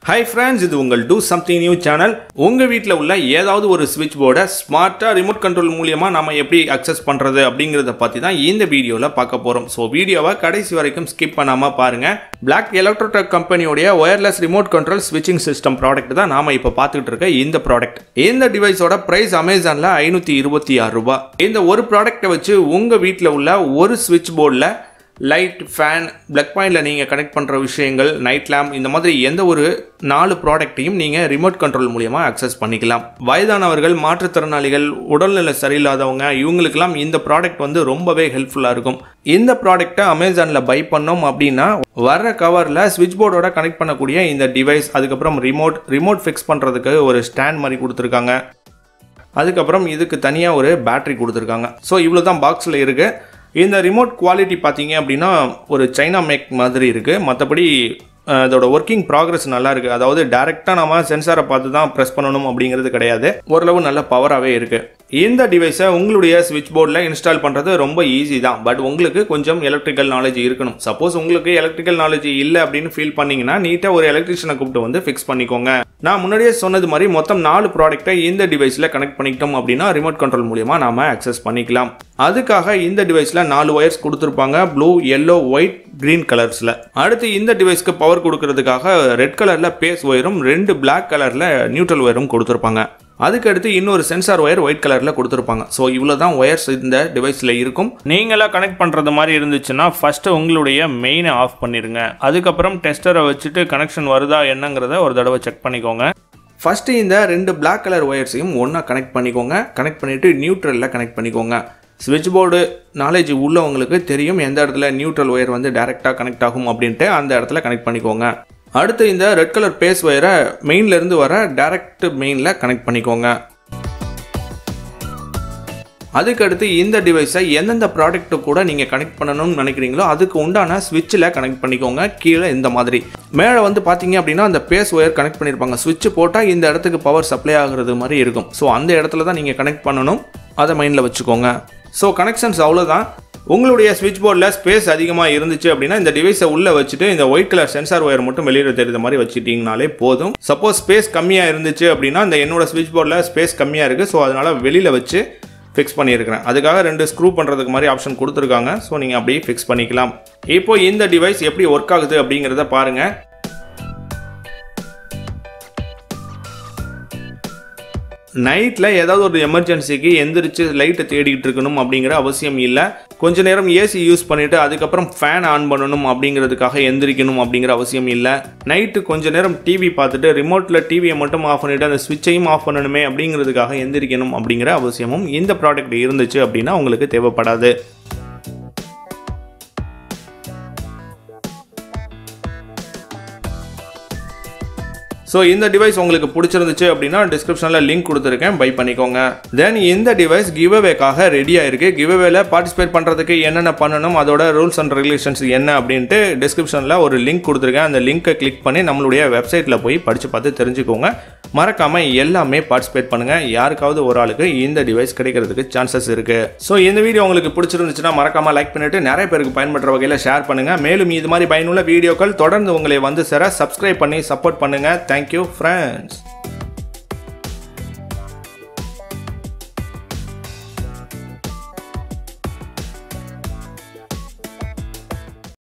hi friends இது உங்கள் do something new channel உங்கள் வீட்டில் உள்ள ஏதாவது ஒரு சுவிட்ச் போர்டை ஸ்மார்ட்டாக ரிமோட் கண்ட்ரோல் மூலியமாக நம்ம எப்படி அக்சஸ் பண்ணுறது அப்படிங்கிறத பற்றி தான் இந்த வீடியோவில் பார்க்க போகிறோம் ஸோ வீடியோவை கடைசி வரைக்கும் ஸ்கிப் பண்ணாமல் பாருங்கள் பிளாக் எலக்ட்ரோடெக் கம்பெனியோடைய ஒயர்லெஸ் ரிமோட் கண்ட்ரோல் ஸ்விட்சிங் சிஸ்டம் ப்ராடக்ட் தான் நாம இப்போ பார்த்துக்கிட்டு இருக்க இந்த ப்ராடக்ட் இந்த டிவைஸோட ப்ரைஸ் அமேசானில் ஐநூற்றி இருபத்தி ஆறு ரூபாய் இந்த ஒரு ப்ராடக்ட்டை வச்சு உங்கள் வீட்டில் உள்ள ஒரு சுவிட்ச் போர்டில் லைட் ஃபேன் பிளக் பாயிண்டில் நீங்கள் கனெக்ட் பண்ணுற விஷயங்கள் நைட் லேம்ப் இந்த மாதிரி எந்த ஒரு நாலு ப்ராடக்ட்டையும் நீங்கள் ரிமோட் கண்ட்ரோல் மூலியமாக அக்சஸ் பண்ணிக்கலாம் வயதானவர்கள் மாற்றுத்திறனாளிகள் உடல்நிலை சரியில்லாதவங்க இவங்களுக்கெல்லாம் இந்த ப்ராடக்ட் வந்து ரொம்பவே ஹெல்ப்ஃபுல்லாக இருக்கும் இந்த ப்ராடக்ட்டை அமேசானில் பை பண்ணோம் அப்படின்னா வர்ற கவரில் ஸ்விட்ச் போர்டோட கனெக்ட் பண்ணக்கூடிய இந்த டிவைஸ் அதுக்கப்புறம் ரிமோட் ரிமோட் ஃபிக்ஸ் பண்ணுறதுக்கு ஒரு ஸ்டாண்ட் மாதிரி கொடுத்துருக்காங்க அதுக்கப்புறம் இதுக்கு தனியாக ஒரு பேட்டரி கொடுத்துருக்காங்க ஸோ இவ்வளோ தான் பாக்ஸில் இருக்குது இந்த ரிமோட் குவாலிட்டி பார்த்தீங்க அப்படின்னா ஒரு சைனா மேக் மாதிரி இருக்குது மற்றபடி அஹ், இதோட ஒர்க்கிங் ப்ராக்ரஸ் நல்லா இருக்குது அதாவது டேரெக்டாக நம்ம சென்சாரை பார்த்து தான் ப்ரெஸ் பண்ணணும் அப்படிங்கிறது கிடையாது ஓரளவு நல்ல பவராகவே இருக்குது இந்த டிவைஸை உங்களுடைய ஸ்விட்ச் போர்டில் இன்ஸ்டால் பண்ணுறது ரொம்ப ஈஸி தான் பட் உங்களுக்கு கொஞ்சம் எலக்ட்ரிக்கல் நாலேஜ் இருக்கணும் சப்போஸ் உங்களுக்கு எலக்ட்ரிக்கல் நாலேஜ் இல்லை அப்படின்னு ஃபீல் பண்ணீங்கன்னா நீட்டாக ஒரு எலக்ட்ரிஷியனை கூப்பிட்டு வந்து ஃபிக்ஸ் பண்ணிக்கோங்க நான் முன்னாடியே சொன்னது மாதிரி மொத்தம் நாலு ப்ராடக்ட்டை இந்த டிவைஸில் கனெக்ட் பண்ணிக்கிட்டோம் அப்படின்னா ரிமோட் கண்ட்ரோல் மூலியமாக நாம அக்சஸ் பண்ணிக்கலாம் அதுக்காக இந்த டிவைஸில் நாலு ஒயர்ஸ் கொடுத்துருப்பாங்க ப்ளூ எல்லோ ஒயிட் கிரீன் கலர்ஸில் அடுத்து இந்த டிவைஸ்க்கு பவர் கொடுக்கறதுக்காக ரெட் கலரில் பேஸ் ஒயரும் ரெண்டு Black கலரில் நியூட்ரல் ஒயரும் கொடுத்துருப்பாங்க அதுக்கடுத்து இன்னொரு சென்சார் ஒயர் ஒயிட் கலரில் கொடுத்துருப்பாங்க ஸோ இவ்வளோ தான் ஒயர்ஸ் இந்த டிவைஸில் இருக்கும் நீங்களாக கனெக்ட் பண்ணுறது மாதிரி இருந்துச்சுன்னா ஃபஸ்ட்டு உங்களுடைய மெயினை ஆஃப் பண்ணிடுங்க அதுக்கப்புறம் டெஸ்டரை வச்சுட்டு கனெக்ஷன் வருதா என்னங்கிறத ஒரு தடவை செக் பண்ணிக்கோங்க ஃபஸ்ட்டு இந்த ரெண்டு Black கலர் ஒயர்ஸையும் ஒன்றா கனெக்ட் பண்ணிக்கோங்க கனெக்ட் பண்ணிவிட்டு நியூட்ரலில் கனெக்ட் பண்ணிக்கோங்க ஸ்விட்ச் போர்டு நாலேஜ் உள்ளவங்களுக்கு தெரியும் எந்த இடத்துல நியூட்ரல் ஒயர் வந்து டைரெக்டாக கனெக்ட் ஆகும் அப்படின்ட்டு அந்த இடத்துல கனெக்ட் பண்ணிக்கோங்க அடுத்து இந்த ரெட் கலர் பேஸ் ஒயரை மெயின்லேருந்து வர டைரக்ட் மெயினில் கனெக்ட் பண்ணிக்கோங்க அதுக்கடுத்து இந்த டிவைஸை எந்தெந்த ப்ராடக்ட்டு கூட நீங்கள் கனெக்ட் பண்ணணும்னு நினைக்கிறீங்களோ அதுக்கு உண்டான ஸ்விட்சில் கனெக்ட் பண்ணிக்கோங்க கீழே இந்த மாதிரி மேலே வந்து பார்த்தீங்க அப்படின்னா அந்த பேஸ் ஒயர் கனெக்ட் பண்ணியிருப்பாங்க ஸ்விட்ச் போட்டால் இந்த இடத்துக்கு பவர் சப்ளை ஆகுறது மாதிரி இருக்கும் ஸோ அந்த இடத்துல தான் நீங்கள் கனெக்ட் பண்ணணும் அதை மைண்டில் வச்சுக்கோங்க ஸோ கனெக்ஷன்ஸ் அவ்வளோதான் உங்களுடைய ஸ்விட்ச் போர்டில் ஸ்பேஸ் அதிகமாக இருந்துச்சு அப்படின்னா இந்த டிவைஸை உள்ளே வச்சுட்டு இந்த ஒயிட் கலர் சென்சார் ஒயர் மட்டும் வெளியில் தெரியுற மாதிரி வச்சுட்டிங்கனாலே போதும் சப்போஸ் ஸ்பேஸ் கம்மியாக இருந்துச்சு அப்படின்னா இந்த என்னோட ஸ்விட்ச் போர்டில் ஸ்பேஸ் கம்மியாக இருக்குது ஸோ அதனால் வெளியில் வச்சு ஃபிக்ஸ் பண்ணியிருக்கிறேன் அதுக்காக ரெண்டு ஸ்க்ரூ பண்ணுறதுக்கு மாதிரி ஆப்ஷன் கொடுத்துருக்காங்க ஸோ நீங்கள் அப்படியே ஃபிக்ஸ் பண்ணிக்கலாம் இப்போ இந்த டிவைஸ் எப்படி ஒர்க் ஆகுது அப்படிங்கிறத பாருங்கள் நைட்டில் ஏதாவது ஒரு எமர்ஜென்சிக்கு எந்திரிச்சு லைட்டை தேடிட்டு இருக்கணும் அப்படிங்கிற அவசியம் இல்லை கொஞ்ச நேரம் ஏசி யூஸ் பண்ணிவிட்டு அதுக்கப்புறம் ஃபேன் ஆன் பண்ணணும் அப்படிங்கிறதுக்காக எந்திரிக்கணும் அப்படிங்கிற அவசியம் இல்லை நைட்டு கொஞ்ச நேரம் டிவி பார்த்துட்டு ரிமோட்டில் டிவியை மட்டும் ஆஃப் பண்ணிவிட்டு அந்த ஸ்விட்சையும் ஆஃப் பண்ணணுமே அப்படிங்கிறதுக்காக எந்திரிக்கணும் அப்படிங்கிற அவசியமும் இந்த ப்ராடக்ட் இருந்துச்சு அப்படின்னா உங்களுக்கு தேவைப்படாது ஸோ இந்த டிவைஸ் உங்களுக்கு பிடிச்சிருந்துச்சு அப்படின்னா டிஸ்கிரிப்ஷனில் லிங்க் கொடுத்துருக்கேன் பை பண்ணிக்கோங்க தென் இந்த டிவைஸ் கிவ் அவேக்காக ரெடியாக இருக்குது கிவ் அவேல பார்ட்டிசிபேட் பண்ணுறதுக்கு என்னென்ன பண்ணணும் அதோட ரூல்ஸ் அண்ட் ரெகுலேஷன்ஸ் என்ன அப்படின்ட்டு டிஸ்கிரிப்ஷனில் ஒரு லிங்க் கொடுத்துருக்கேன் அந்த லிங்க்கை கிளிக் பண்ணி நம்மளுடைய வெப்சைட்டில் போய் படித்து பார்த்து தெரிஞ்சுக்கோங்க மறக்காமல் எல்லாமே பார்ட்டிசிபேட் பண்ணுங்கள் யாருக்காவது ஒரு ஆளுக்கு இந்த டிவைஸ் கிடைக்கிறதுக்கு சான்சஸ் இருக்குது ஸோ இந்த வீடியோ உங்களுக்கு பிடிச்சிருந்துச்சுன்னா மறக்காமல் லைக் பண்ணிவிட்டு நிறைய பேருக்கு பயன்படுற வகையில் ஷேர் பண்ணுங்கள் மேலும் இது மாதிரி பயனுள்ள வீடியோக்கள் தொடர்ந்து உங்களை வந்து சேர சப்ஸ்கிரைப் பண்ணி சப்போர்ட் பண்ணுங்கள் தேங்க்யூ ஃப்ரெண்ட்ஸ்